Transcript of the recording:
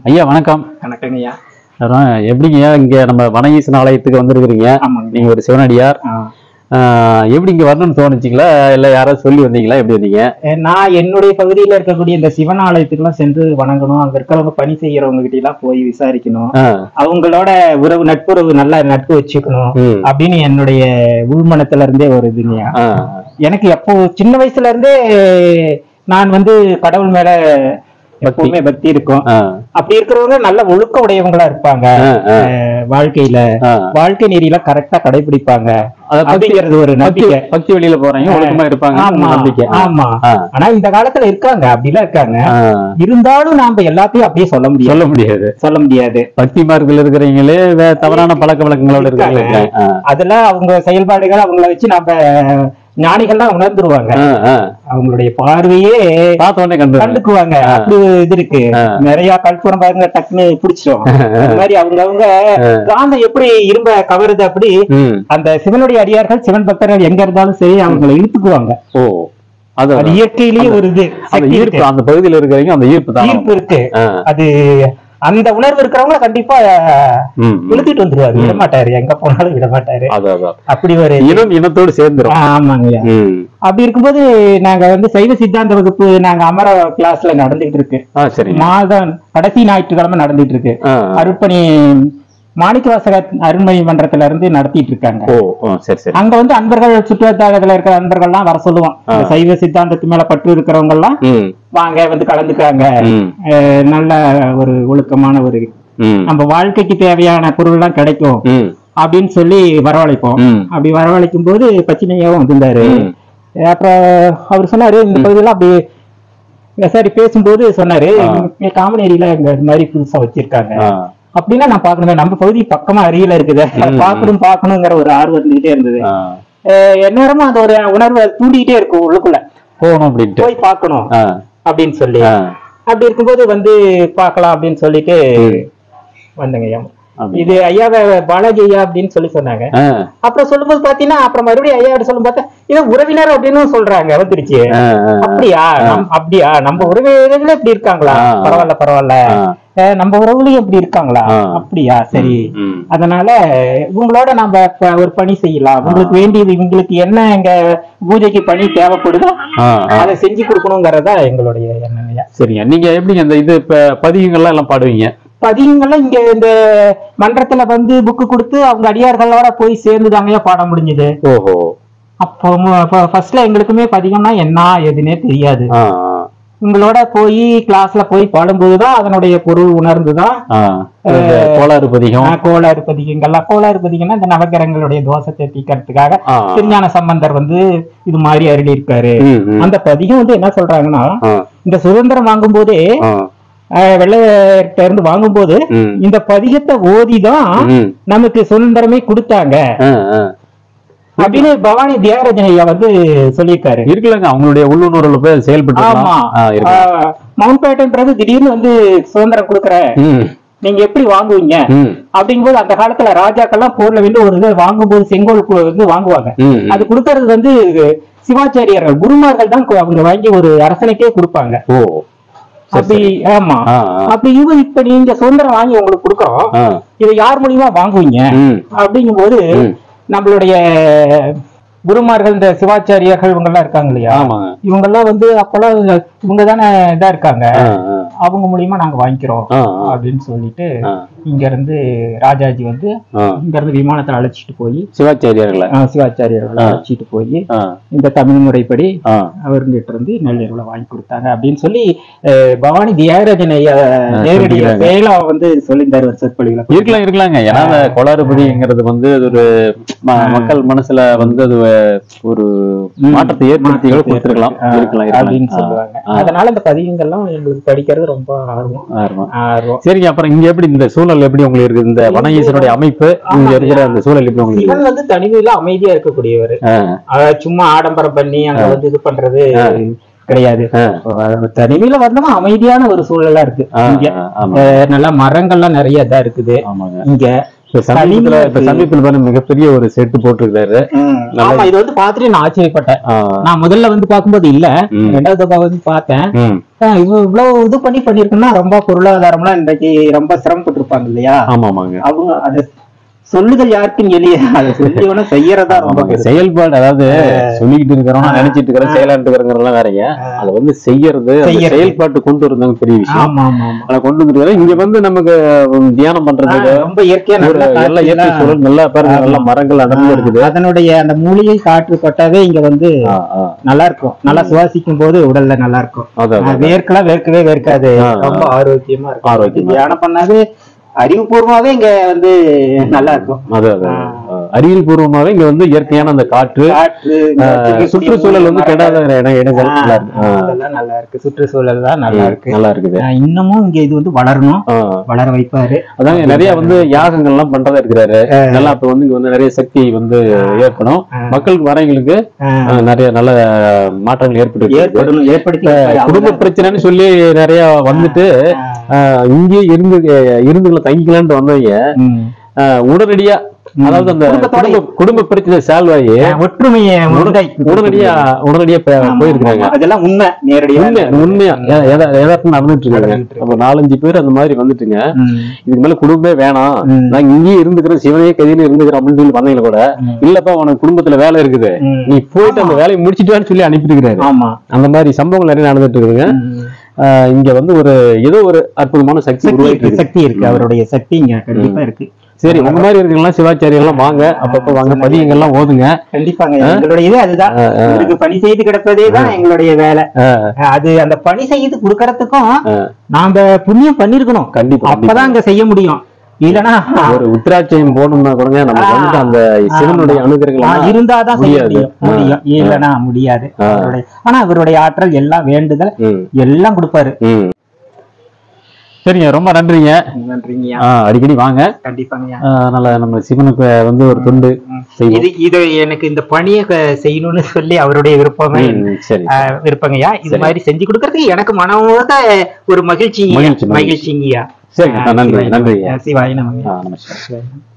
ஐயா வணக்கம் வணக்கங்க ஐயா அப்புறம் எப்படிங்க இங்க நம்ம வனஈசன் ஆலயத்துக்கு வந்திருக்கிறீங்க ஆமாங்க நீங்க ஒரு சிவனடியார் ஆ. ஆஹ் எப்படி இங்க வரணும்னு தோணுச்சுங்களா இல்ல யாராவது சொல்லி வந்தீங்களா எப்படி வந்தீங்க அஹ் நான் என்னுடைய பகுதியில இருக்கக்கூடிய இந்த சிவன் ஆலயத்துக்குலாம் சென்று வணங்கணும் அங்க இருக்கிறவங்க பணி செய்யறவங்க கிட்ட எல்லாம் போய் விசாரிக்கணும் ஆஹ் அவங்களோட உறவு நட்புறவு நல்லா நட்பு வச்சுக்கணும் ம். அப்படின்னு என்னுடைய உள்மனத்துல இருந்தே ஒரு இதுங்கய்யா ஆஹ் எனக்கு எப்போ சின்ன வயசுல இருந்தே நான் வந்து கடவுள் மேல எப்பவுமே பக்தி இருக்கும் ஆஹ் அப்படி இருக்கிறவங்க நல்ல ஒழுக்க உடையவங்களா இருப்பாங்க ஆஹ் ஆஹ் அஹ் வாழ்க்கையில ஆஹ் வாழ்க்கை நெறியில கரெக்டா கடைபிடிப்பாங்க அத பக்தி அப்படிங்கிறது ஒரு பக்தி நம்பிக்கை பக்தி வழியில போறாங்க ஒழுக்கமா இருப்பாங்க ஆமா நம்பிக்கை ஆமா ஆஹ் ஆனா இந்த காலத்துல இருக்காங்க அப்படிலாம் இருக்காங்க ஆஹ் இருந்தாலும் நாம எல்லாத்தையும் அப்படியே சொல்ல முடியாது சொல்ல முடியாது சொல்ல முடியாது பக்தி மார்க்கில் இருக்கிறவங்களே வே- தவறான பழக்க வழக்கங்களோட இருக்காங்க. இருக்கிறாங்க அதெல்லாம் அவங்க செயல்பாடுகள் அவங்கள வச்சு நம்ம ஞானிகள்லாம் உணர்ந்துருவாங்க அவங்களுடைய பார்வையே பார்த்த உடனே கண்டு கண்டுக்குவாங்க அப்படி ஒரு இது இருக்கு நிறைய கற்பூரம் பாருங்க டக்குன்னு பிடிச்சிரும் அந்த மாதிரி அவங்க அவங்க காந்தம் எப்படி இரும்ப கவருது அப்படி ம் அந்த சிவனுடைய அடியார்கள் சிவன் பக்தர்கள் எங்க இருந்தாலும் சரி அவங்களை இழுத்துக்குவாங்க ஓ அது அது இயற்கையிலேயே ஒரு இது அந்த சக்தி ஈர்ப்பு இருக்கு. அந்த பகுதியில இருக்கிறவங்க அந்த ஈர்ப்பு தான் ஈர்ப்பு இருக்கு ஆஹ் அது அந்த உணர்வு இருக்கிறவங்க கண்டிப்பா ம் ம். இழுத்துட்டு வந்துருவாரு விட மாட்டாரு எங்க போனாலும் விட மாட்டாரு அது அதான் அப்படி ஒரு இனம் இனத்தோடு சேர்ந்துரும் ஆ, ஆமாங்க ம் அப்படி இருக்கும்போது நாங்க வந்து சைவ சித்தாந்த வகுப்பு நாங்க அமர கிளாஸ்ல நடந்துகிட்டு இருக்கு ஆ சரிங்க மாதம் கடைசி ஞாயிற்றுக்கிழமை நடந்துட்டு இருக்கு ஆ, ஆ. அருட்பணி மாணிக்கவாசக அருண்மணி மன்றத்துல இருந்து நடத்திட்டு இருக்காங்க ஓ ஓ சரி சரி அங்க வந்து அன்பர்கள் சுற்றுவட்டாரத்துல இருக்கிற அன்பர்கள்லாம் வர சொல்லுவோம் இந்த சைவ சித்தாந்தத்து மேல பற்று இருக்கிறவங்க எல்லாம் ம் வாங்க வந்து கலந்துக்காங்க ம் அஹ் நல்ல ஒரு ஒழுக்கமான ஒரு ம் நம்ம வாழ்க்கைக்கு தேவையான பொருள் எல்லாம் கிடைக்கும் ம் அப்படின்னு சொல்லி வரவழைப்போம் ம் அப்படி வரவழைக்கும் போது பச்சினையாவும் வந்திருந்தாரு ம். அப்புறம் அவர் சொன்னாரு இந்த பகுதியெல்லாம் அப்படி விசாரி பேசும்போது சொன்னாரு இங்க காமநேரியில இங்க இது மாதிரி புதுசா வச்சிருக்காங்க ஆ, அப்படின்னா நான் பாக்கணுமே நம்ம பகுதி பக்கமா அருகில இருக்குது பார்க்கணும் பார்க்கணுங்கிற ஒரு ஆர்வம் இருந்துகிட்டே இருந்தது ஆ. அஹ் எந்நேரமும் அந்த ஒரு உணர்வை தூண்டிக்கிட்டே இருக்கும் உள்ளுக்குள்ள போகணும் அப்படின்ட்டு போய் பார்க்கணும் ஆ, அப்படின்னு சொல்லி ஆ, அப்படி இருக்கும்போது வந்து பார்க்கலாம் அப்படின்னு சொல்லிட்டு வந்தங்க ஐயா அப்படி. இது ஐயாவை பாலாஜி ஐயா அப்படின்னு சொல்லி சொன்னாங்க ஆ, அப்புறம் சொல்லும்போது பாத்தீங்கன்னா அப்புறம் மறுபடியும் ஐயா சொல்லும் பார்த்தா இது உறவினர் அப்படின்னு சொல்றாங்க வந்துருச்சு ஆ, ஆ, அப்படியா நம்- அப்படியா நம்ம உறவினர்களே இப்படி இருக்காங்களா ஆ. பரவாயில்ல பரவாயில்ல ஆ. அஹ் நம்ம உறவுலயும் இப்படி இருக்காங்களா ஆ. அப்படியா சரி ம். அதனால உங்களோட நம்ம ப- ஒரு பணி செய்யலாம் உங்களுக்கு வேண்டியது இவங்களுக்கு என்ன எங்க பூஜைக்கு பணி தேவைப்படுதோ ஆ, ஆ. அதை செஞ்சு கொடுக்கணுங்கிறதா எங்களுடைய எண்ணம் ஐயா சரிங்க நீங்க எப்படிங்க இந்த இது இப்ப பதிகங்கள்லாம் எல்லாம் பாடுவீங்க பதிகங்கள்லாம் இங்க இந்த மன்றத்துல வந்து புக்கு கொடுத்து அவங்க அடியார்களோட போய் சேர்ந்துதாங்கய்யா பாட முடிஞ்சது ஓஹோ அப்போ ஃபர்ஸ்ட்ல எங்களுக்குமே பதிகம்னா என்ன எதுனே தெரியாது ஆ, ஆ, உங்களோட போய் கிளாஸ்ல போய் பாடும்போதுதான் அதனுடைய பொருள் உணர்ந்துதான் ஆ. இந்த கோளாறு பதிகம் ஆஹ், கோளாறு பதிகங்கள்லாம் கோளாறு பதிகம்னா இந்த நவகிரகங்களுடைய தோஷத்தை தீக்கிறதுக்காக ஆ, திருஞான சம்பந்தர் வந்து இது மாதிரி அருளி இருக்காரு ம், ம். அந்த பதிகம் வந்து என்ன சொல்றாங்கன்னா ஆ, இந்த சுதந்திரம் வாங்கும் போதே ஆ, வெள்ளையர்கிட்ட இருந்து வாங்கும்போது ம், இந்த பதிகத்தை ஓதிதான் ம். நமக்கு சுதந்திரமே கொடுத்தாங்க ஆ, ஆ. அப்படின்னு பவானி தியாகராஜன் ஐயா வந்து சொல்லியிருக்காரு இருக்கலங்க அவங்களுடைய உள்ளுணர்வுல போய் செயல்பட்டு ஆமா ஆஹ், மவுண்ட் பேட்டன்றது திடீர்னு வந்து சுதந்திரம் கொடுக்குறேன் ம் நீங்க எப்படி வாங்குவீங்க ம் அப்படிங்கும்போது அந்த காலத்துல ராஜாக்கள்லாம் போர்ல வந்து ஒரு இது வாங்கும்போது செங்கோல் கு- வந்து வாங்குவாங்க ம் அது கொடுக்கறது வந்து சிவாச்சாரியர்கள் குருமார்கள் தான் கு- அவங்க வாங்கி ஒரு அரசனுக்கே கொடுப்பாங்க ஓ அப்படி ஆமா ஆ ஆ அப்படி இவங்க இப்ப நீங்க சுதந்திரம் வாங்கி உங்களுக்கு கொடுக்குறோம் ஆ இதை யார் மூலியமா வாங்குவீங்க ம் அப்படிங்கும்போது ம். நம்மளுடைய குருமார்கள் இந்த சிவாச்சாரியர்கள் இவங்க எல்லாம் இருக்காங்க இல்லையா ஆமாங்க இவங்க எல்லாம் வந்து அப்பெல்லாம் இவங்க தானே இதா இருக்காங்க ஆ ஆ அவங்க மூலியமா நாங்க வாங்கிக்கிறோம் ஆ ஆ அப்படின்னு சொல்லிட்டு ஆ இங்க இருந்து ராஜாஜி வந்து ஆ இங்க இருந்து விமானத்தை அழைச்சிட்டு போய் சிவாச்சாரியார்களை சிவாச்சாரியர்களை அழைச்சிட்டு போய் ஆ இந்த தமிழ் முறைப்படி ஆ அவர்கிட்ட இருந்து நெல்லையர்களை வாங்கி கொடுத்தாங்க அப்படின்னு சொல்லி அஹ், பவானி தியாகராஜன் ஐயா நேரடி சொல்லிக்கிறாங்க. செயலா வந்து சொல்லியிருந்தாரு ஒரு சொற்பொழிவுல இருக்கலாம் இருக்கலாங்க ஏன்னா அந்த கோளாறுபதிங்கிறது வந்து அது ஒரு ம- மக்கள் மனசுல வந்து அது ஒரு மாற்றத்தை ஏற்படுத்தி கூட கொடுத்திருக்கலாம் ஆஹ், இருக்கலாம் அப்படின்னு இருக்கலாம் சொல்லுவாங்க ஆ, ஆ. அதனால இந்த பதிகங்கள்லாம் எங்களுக்கு படிக்கிறது ரொம்ப ஆர்வம் ஆர்வம். ஆர்வம் சரிங்க அப்புறம் இங்க எப்படி இந்த சூழல் எப்படி உங்களுக்கு இருக்கு இந்த வன ஈசனுடைய அமைப்பு இங்க இருக்கிற அந்த சூழல் எப்படி உங்களுக்கு இருக்கு சிவன் வந்து தனிமையில அமைதியா இருக்கக்கூடியவர் ஆ, அதாவது சும்மா ஆடம்பரம் பண்ணி அங்க வந்து இது பண்றது கிடையாது ஆ, அஹ் தனிமையில வந்தோம்னா அமைதியான ஒரு சூழலா இருக்கு ஆ, இங்க ஆ, ஆமா அஹ் நல்லா மரங்கள்லாம் நிறைய இதா இருக்குது ஆமாங்க இங்க இப்ப சமீபத்துல இப்ப தனிமை சமீபத்துல பாருங்க மிகப்பெரிய ஒரு செட்டு போட்டிருக்காரு ம். ஆமா இது வந்து பார்த்துட்டு நான் ஆச்சரியப்பட்டேன் ஆ, நான் முதல்ல வந்து பார்க்கும்போது இல்ல ம். ரெண்டாவது தடவை வந்து பார்த்தேன் ம், ஆ, இவ்வ- இவ்வளவு இது பண்ணி பண்ணிருக்குன்னா ரொம்ப பொருளாதாரம்லாம் இன்றைக்கு ரொம்ப சிரமப்பட்டு இருப்பாங்க இல்லையா ஆமா ஆமாங்க அவங்க அத சொல்லுதல் யாருக்கும் எளிய அதை சொல்லி வேணா செய்யறதா ரொம்ப ஆமாங்க. பெருசு. செயல்பாடு அதாவது சொல்லிக்கிட்டு இருக்கிறோம் நினைச்சிட்டு இருக்கிறோம் செயலாண்டு இருக்கிறோம் வேறங்க அதை வந்து செய்யறது அந்த செய்யறது. செயல்பாட்டு கொண்டு வரதாங்க பெரிய விஷயம் ஆமா ஆமா ஆமா அதை கொண்டு வந்துருக்காரு இங்க வந்து நமக்கு உம், தியானம் ஆ, பண்றதுக்கு ரொம்ப இயற்கையா ஒரு நல்லா நல்ல இயற்கை காற்றெல்லாம் சூழல் நல்லா பாருங்க நல்ல மரங்கள் அடர்ந்து இருக்குது அதனுடைய அந்த மூலிகை காற்று பட்டாவே இங்க வந்து ஆ, ஆ. நல்லா இருக்கும் நல்லா சுவாசிக்கும் போது உடல்ல நல்லா இருக்கும் அதான், ஆ, அதான். வேர்க்கலாம் வேர்க்கவே வேர்க்காது ஆ, ஆ. ரொம்ப ஆரோக்கியமா இருக்கும் ஆரோக்கியமா. தியானம் பண்ணாவே அறிவுபூர்வமாவே இங்க வந்து நல்லா இருக்கும் அது அது ஆ. அறிவியல் பூர்வமாவே இங்க வந்து இயற்கையான அந்த காற்று காற்று இங்க இருக்கக்கூடிய சுற்றுச்சூழல் வந்து மரங்கள். கெடாத இட- இடங்கள் ஆ, நல்லா இருக்கு ஆ. அதெல்லாம் நல்லா இருக்கு சுற்றுச்சூழல் தான் நல்லா இருக்கு நல்லா இருக்குது ஆ, இன்னமும் இங்க இது வந்து வளரணும் ஆ. வளர வைப்பாரு அதாங்க நிறைய வந்து யாகங்கள் எல்லாம் பண்றதா இருக்கிறாரு நல்லா இப்ப வந்து இங்க வந்து நிறைய சக்தி வந்து ஏற்படும் மக்களுக்கு வரவங்களுக்கு ஆ, ஆ, நிறைய நல்ல மாற்றங்கள் ஏற்பட்டு இருக்கு. ஏற்படணும் ஏற்படுத்தி வைப்பாரு. குடும்ப பிரச்சனைன்னு சொல்லி நிறைய வந்துட்டு ஆ, ஆ, இங்கேயே இருந்து இருந்துகளை தங்கிக்கலான்ட்டு வந்தவங்க ம். ஆ, உடனடியா அதாவது அந்த குடும்பத்தோட குடும்ப குடும்ப பிரச்சனை சால்வ் ஆகி ஆ, ஒற்றுமையை முன்னை உடனடியா உடனடியா பே- போயிருக்கிறாங்க அதெல்லாம் உண்மை நேரடியா உண்மை உண்மையா எ- எதா- எதார்த்தம் நடந்துட்டு இருக்காங்க நடந்துட்டு இருக்கு. அப்ப நாலஞ்சு பேர் அந்த மாதிரி வந்துட்டுங்க ம். இதுக்கு மேல குடும்பமே வேணாம் ம். நான் இங்கேயே இருந்துக்கிறேன் சிவனையே கதியில இருந்துக்கிறேன் அப்படின்னு சொல்லி வந்தீங்க கூட ம். இல்லப்பா உனக்கு குடும்பத்துல வேலை இருக்குது ம். நீ போயிட்டு அந்த வேலையை முடிச்சிட்டு சொல்லி அனுப்பிட்டுருக்காரு ஆமா அந்த மாதிரி சம்பவங்கள் நிறைய நடந்துட்டு இருக்குதுங்க ம். ஆஹ் இங்க வந்து ஒரு ஏதோ ஒரு அற்புதமான சக்தி சக்தி உருவாயிட்டு இருக்கு இருக்கு சக்தி இருக்கு அவருடைய சக்தி இங்க கண்டிப்பா இருக்கு சரி உங்க மாதிரி இருக்கீங்களா சிவாச்சாரியர்கள் எல்லாம் வாங்க அப்பப்ப வாங்க பதியங்கள் எல்லாம் ஓதுங்க கண்டிப்பாங்க எங்களுடைய இது அதுதான் உங்களுக்கு பணி செய்து கிடப்பதே தான் எங்களுடைய வேலை அது அந்த பணி செய்து கொடுக்கறதுக்கும் நாம புண்ணியம் பண்ணிருக்கணும் கண்டிப்பா கண்டிப்பா. அப்பதான் அங்க செய்ய முடியும் இல்லனா ஒரு உத்திராட்சயம் போகணும்னா கூட நமக்கு வந்து அந்த சிவனுடைய அனுகிரகங்கள் இருந்தாதான் செய்ய முடியாது. முடியும் முடியும் இல்லனா முடியாது அவருடைய ஆனா அவருடைய ஆற்றல் எல்லாம் வேண்டுதல் ம், எல்லாம் கொடுப்பாரு ம். சரிங்க ரொம்ப நன்றிங்க நன்றிங்கய்யா ஆஹ் அடிக்கடி வாங்க கண்டிப்பாங்கய்யா ஆஹ் அதனால நம்ம சிவனுக்கு வந்து ஒரு தொண்டு செய்வோம் இது இது எனக்கு இந்த பணியை க- செய்யணும்னு சொல்லி அவருடைய விருப்பமே ம், சரி ஆஹ் விருப்பங்கய்யா இது மாதிரி செஞ்சு கொடுக்கறதுக்கு எனக்கு மனமோத ஒரு மகிழ்ச்சி மகிழ்ச்சி, மகிழ்ச்சி. மகிழ்ச்சிங்கய்யா சரிங்க நன்றி நன்றி சிவாய் நமங்க ஆ நமஸ்காரம்